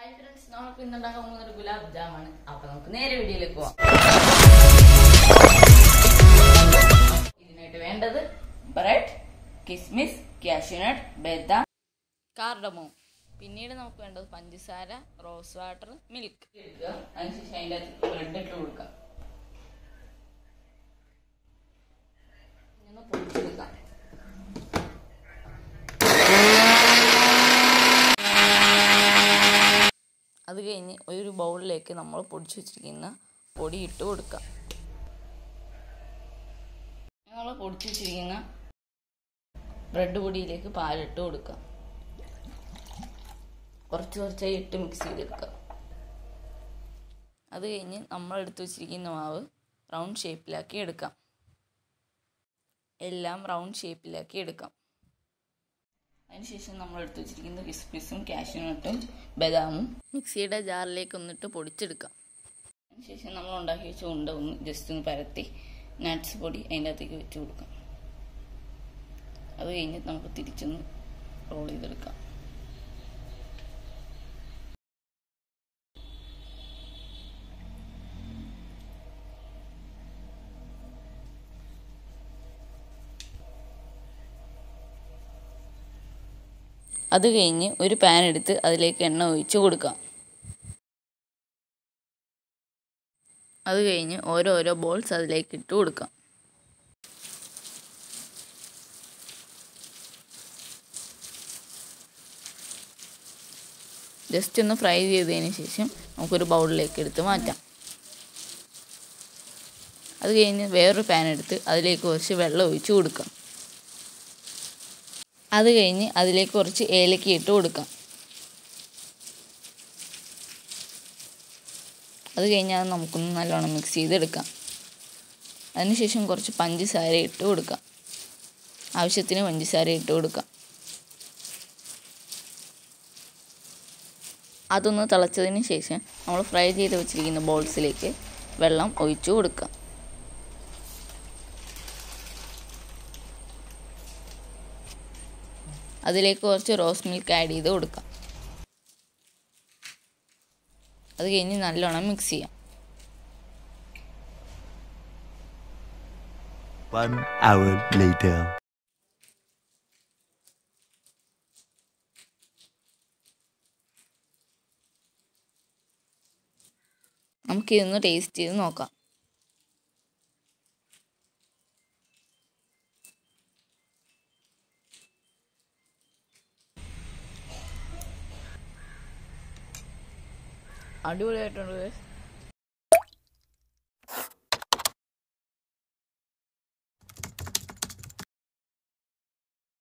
Hi friends നമുക്ക് ഇന്നുണ്ടാക്കാൻ പോകുന്നത് ഗുലാബ് ജാമാണ് അപ്പൊ നമുക്ക് നേരെ വീഡിയോയിലേക്ക് പോവാം ഇതിനായിട്ട് വേണ്ടത് ബ്രെഡ് കിസ്മിസ് കാഷ്യൂനട്ട് ബദാം കാർഡമോ പിന്നീട് നമുക്ക് വേണ്ടത് പഞ്ചസാര റോസ് വാട്ടർ മിൽക്ക് എടുക്കുക അതിനുശേഷം അതിൻ്റെ അകത്ത് ബ്രെഡ് ഇട്ട് കൊടുക്കാം ഇങ്ങനെ പൊടിച്ചെടുക്കാം അത് കഴിഞ്ഞ് ഒരു ബൗളിലേക്ക് നമ്മൾ പൊടിച്ചു വെച്ചിരിക്കുന്ന പൊടി ഇട്ട് കൊടുക്കാം നമ്മൾ പൊടിച്ചു വെച്ചിരിക്കുന്ന ബ്രെഡ് പൊടിയിലേക്ക് പാലിട്ട് കൊടുക്കാം കുറച്ച് കുറച്ചായി ഇട്ട് മിക്സ് ചെയ്തെടുക്കാം അത് കഴിഞ്ഞ് നമ്മൾ എടുത്തു വെച്ചിരിക്കുന്ന മാവ് റൗണ്ട് ഷേപ്പിലാക്കി എടുക്കാം എല്ലാം റൗണ്ട് ഷേപ്പിലാക്കി എടുക്കാം അതിനുശേഷം നമ്മൾ എടുത്തു വെച്ചിരിക്കുന്ന കിസ്മിസും കാഷ്യൂനട്ടും ബദാമും മിക്സിയുടെ ജാറിലേക്ക് ഒന്നിട്ട് പൊടിച്ചെടുക്കാം അതിനുശേഷം നമ്മൾ ഉണ്ടാക്കി വെച്ച ഉണ്ട ഒന്ന് ജസ്റ്റ് ഒന്ന് പരത്തി നട്ട്സ് പൊടി അതിൻ്റെ അകത്തേക്ക് വെച്ച് കൊടുക്കാം അത് കഴിഞ്ഞ് നമുക്ക് തിരിച്ചൊന്ന് റോൾ ചെയ്തെടുക്കാം അത് കഴിഞ്ഞ് ഒരു പാൻ എടുത്ത് അതിലേക്ക് എണ്ണ ഒഴിച്ച് കൊടുക്കാം അത് കഴിഞ്ഞ് ഓരോരോ ബോൾസ് അതിലേക്ക് ഇട്ട് കൊടുക്കാം ജസ്റ്റ് ഒന്ന് ഫ്രൈ ചെയ്തതിന് ശേഷം നമുക്കൊരു ബൗളിലേക്ക് എടുത്ത് മാറ്റാം അത് കഴിഞ്ഞ് വേറൊരു പാൻ എടുത്ത് അതിലേക്ക് കുറച്ച് വെള്ളം ഒഴിച്ച് കൊടുക്കാം അത് കഴിഞ്ഞ് അതിലേക്ക് കുറച്ച് ഏലക്ക ഇട്ട് കൊടുക്കാം അത് കഴിഞ്ഞ് അത് നമുക്കൊന്ന് നല്ലോണം മിക്സ് ചെയ്തെടുക്കാം അതിനുശേഷം കുറച്ച് പഞ്ചസാര ഇട്ട് കൊടുക്കാം ആവശ്യത്തിന് പഞ്ചസാര ഇട്ട് കൊടുക്കാം അതൊന്ന് തിളച്ചതിന് ശേഷം നമ്മൾ ഫ്രൈ ചെയ്ത് വെച്ചിരിക്കുന്ന ബോൾസിലേക്ക് വെള്ളം ഒഴിച്ചു കൊടുക്കാം അതിലേക്ക് കുറച്ച് റോസ് മിൽക്ക് ആഡ് ചെയ്ത് കൊടുക്കാം അത് കഴിഞ്ഞ് നല്ലോണം മിക്സ് ചെയ്യാം One hour later. നമുക്കിതൊന്ന് ടേസ്റ്റ് ചെയ്ത് നോക്കാം അടിപൊളിയായിട്ടുണ്ട് guys.